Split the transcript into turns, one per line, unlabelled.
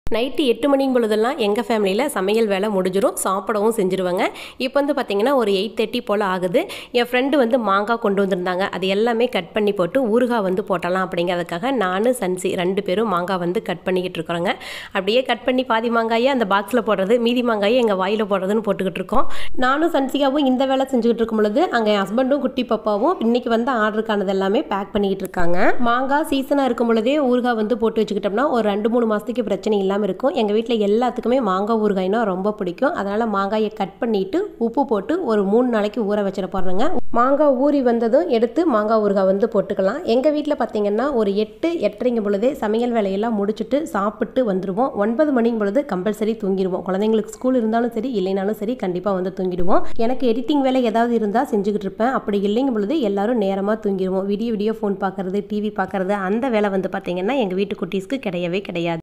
night எட்டு மணிங்கும் பொழுதெல்லாம் எங்கள் ஃபேமிலியில் சமையல் வேலை முடிஞ்சிரும் சாப்பிடவும் செஞ்சுருவாங்க இப்போ வந்து பார்த்திங்கன்னா ஒரு எயிட் தேர்ட்டி போல் ஆகுது என் ஃப்ரெண்டு வந்து மாங்காய் கொண்டு வந்திருந்தாங்க அது எல்லாமே கட் பண்ணி போட்டு ஊறுகாய் வந்து போட்டலாம் அப்படிங்கிறதுக்காக நான் சன்சி ரெண்டு பேரும் மாங்காய் வந்து கட் பண்ணிக்கிட்டு இருக்கிறோங்க அப்படியே கட் பண்ணி பாதி மாங்காயை அந்த பாக்ஸில் போடுறது மீதி மாங்காயை எங்கள் வாயில் போடுறதுன்னு போட்டுக்கிட்டு இருக்கோம் நானும் சன்சிகாவும் இந்த வேலை செஞ்சுக்கிட்டு இருக்கும் பொழுது அங்கே என் ஹஸ்பண்டும் குட்டி பாப்பாவும் இன்னைக்கு வந்து ஆர்டருக்கானது எல்லாமே பேக் பண்ணிக்கிட்டு இருக்காங்க மாங்காய் சீசனாக இருக்கும் பொழுதே ஊறுகாய் வந்து போட்டு வச்சுக்கிட்டோம்னா ஒரு ரெண்டு மூணு மாதத்துக்கு பிரச்சனை இல்லாமல் இருக்கும் எங்கள் வீட்டில் எல்லாத்துக்குமே மாங்காய் ஊறுகாய்னா ரொம்ப பிடிக்கும் அதனால் மாங்காயை கட் பண்ணிவிட்டு உப்பு போட்டு ஒரு மூணு நாளைக்கு ஊற வச்சிட போடுறேங்க மாங்காய் ஊறி வந்ததும் எடுத்து மாங்காய் ஊறுகாய் வந்து போட்டுக்கலாம் எங்கள் வீட்டில் பார்த்தீங்கன்னா ஒரு எட்டு எட்டரைங்கும் பொழுதே சமையல் வேலையெல்லாம் முடிச்சுட்டு சாப்பிட்டு வந்துடுவோம் ஒன்பது மணிங்கும் பொழுது கம்பல்சரி தூங்கிடுவோம் குழந்தைங்களுக்கு ஸ்கூல் இருந்தாலும் சரி இல்லைனாலும் சரி கண்டிப்பாக வந்து தூங்கிடுவோம் எனக்கு எடிட்டிங் வேலை ஏதாவது இருந்தால் செஞ்சுக்கிட்டு இருப்பேன் அப்படி இல்லைங்கும் பொழுது எல்லாரும் நேரமாக தூங்கிடுவோம் விடிய விடிய ஃபோன் பார்க்கறது டிவி பார்க்கறது அந்த வேலை வந்து பார்த்தீங்கன்னா எங்கள் வீட்டு குட்டீஸ்க்கு கிடையவே கிடையாது